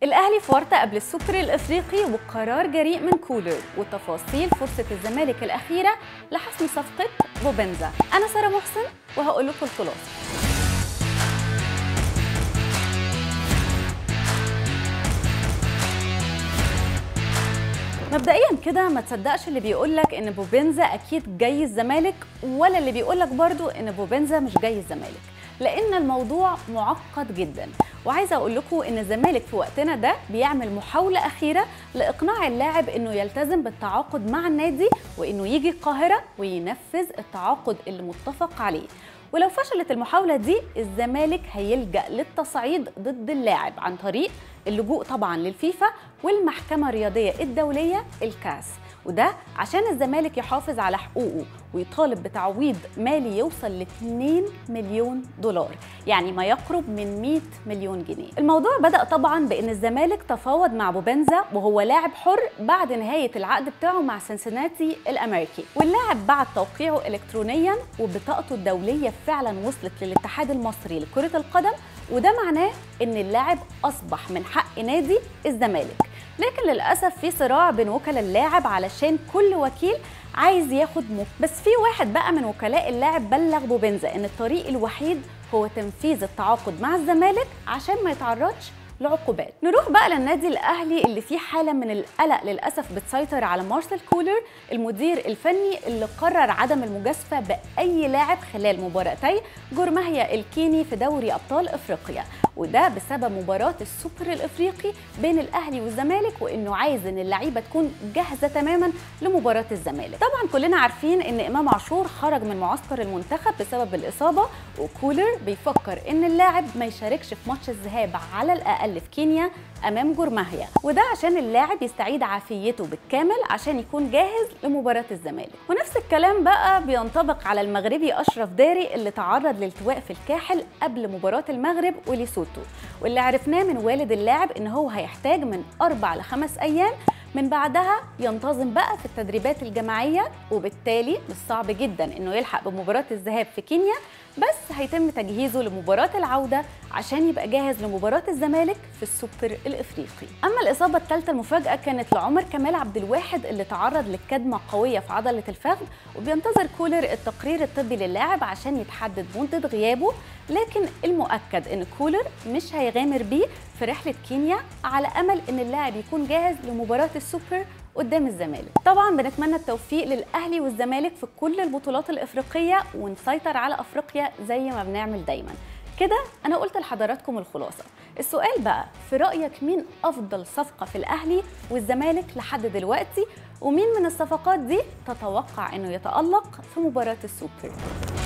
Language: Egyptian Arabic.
الاهلي في ورطه قبل السوبر الافريقي وقرار جريء من كولر وتفاصيل فرصه الزمالك الاخيره لحسم صفقه بوبنزا انا ساره محسن وهقول لكم الخلاصه مبدئيا كده ما تصدقش اللي بيقول لك ان بوبنزا اكيد جاي الزمالك ولا اللي بيقول لك برضو ان بوبنزا مش جاي الزمالك لان الموضوع معقد جدا وعايزه اقول لكم ان الزمالك في وقتنا ده بيعمل محاوله اخيره لاقناع اللاعب انه يلتزم بالتعاقد مع النادي وانه يجي القاهره وينفذ التعاقد اللي متفق عليه ولو فشلت المحاولة دي الزمالك هيلجأ للتصعيد ضد اللاعب عن طريق اللجوء طبعا للفيفا والمحكمة الرياضية الدولية الكاس وده عشان الزمالك يحافظ على حقوقه ويطالب بتعويض مالي يوصل ل 2 مليون دولار يعني ما يقرب من 100 مليون جنيه الموضوع بدأ طبعا بأن الزمالك تفاوض مع بوبنزا وهو لاعب حر بعد نهاية العقد بتاعه مع سنسناتي الأمريكي واللاعب بعد توقيعه إلكترونيا وبطاقته الدولية فعلا وصلت للاتحاد المصري لكرة القدم وده معناه ان اللاعب اصبح من حق نادي الزمالك لكن للاسف في صراع بين وكلاء اللاعب علشان كل وكيل عايز ياخد مك بس في واحد بقى من وكلاء اللاعب بلغ بوبنزا ان الطريق الوحيد هو تنفيذ التعاقد مع الزمالك عشان ما يتعرضش لعقوبات نروح بقى للنادي الاهلي اللي فيه حاله من القلق للاسف بتسيطر على مارسيل كولر المدير الفني اللي قرر عدم المجازفه باي لاعب خلال مباراتي جورماهيا الكيني في دوري ابطال افريقيا وده بسبب مباراه السوبر الافريقي بين الاهلي والزمالك وانه عايز ان اللعيبه تكون جاهزه تماما لمباراه الزمالك طبعا كلنا عارفين ان امام عاشور خرج من معسكر المنتخب بسبب الاصابه وكولر بيفكر ان اللاعب ما يشاركش في ماتش الذهاب على الاقل في كينيا امام جورماهيا وده عشان اللاعب يستعيد عافيته بالكامل عشان يكون جاهز لمباراه الزمالك ونفس الكلام بقى بينطبق على المغربي اشرف داري اللي تعرض لالتواء في الكاحل قبل مباراه المغرب وليسوتو واللي عرفناه من والد اللاعب ان هو هيحتاج من اربع لخمس ايام من بعدها ينتظم بقى في التدريبات الجماعيه وبالتالي مش صعب جدا انه يلحق بمباراه الذهاب في كينيا بس هيتم تجهيزه لمباراه العوده عشان يبقى جاهز لمباراه الزمالك في السوبر الافريقي اما الاصابه الثالثه المفاجاه كانت لعمر كمال عبد الواحد اللي تعرض لكدمه قويه في عضله الفخذ وبينتظر كولر التقرير الطبي للاعب عشان يتحدد مده غيابه لكن المؤكد ان كولر مش هيغامر بيه في رحله كينيا على امل ان اللاعب يكون جاهز لمباراه السوبر قدام الزمالك طبعا بنتمنى التوفيق للاهلي والزمالك في كل البطولات الافريقيه ونسيطر على افريقيا زي ما بنعمل دايما كده انا قلت لحضراتكم الخلاصه السؤال بقى في رايك مين افضل صفقه في الاهلي والزمالك لحد دلوقتي ومين من الصفقات دي تتوقع انه يتالق في مباراه السوبر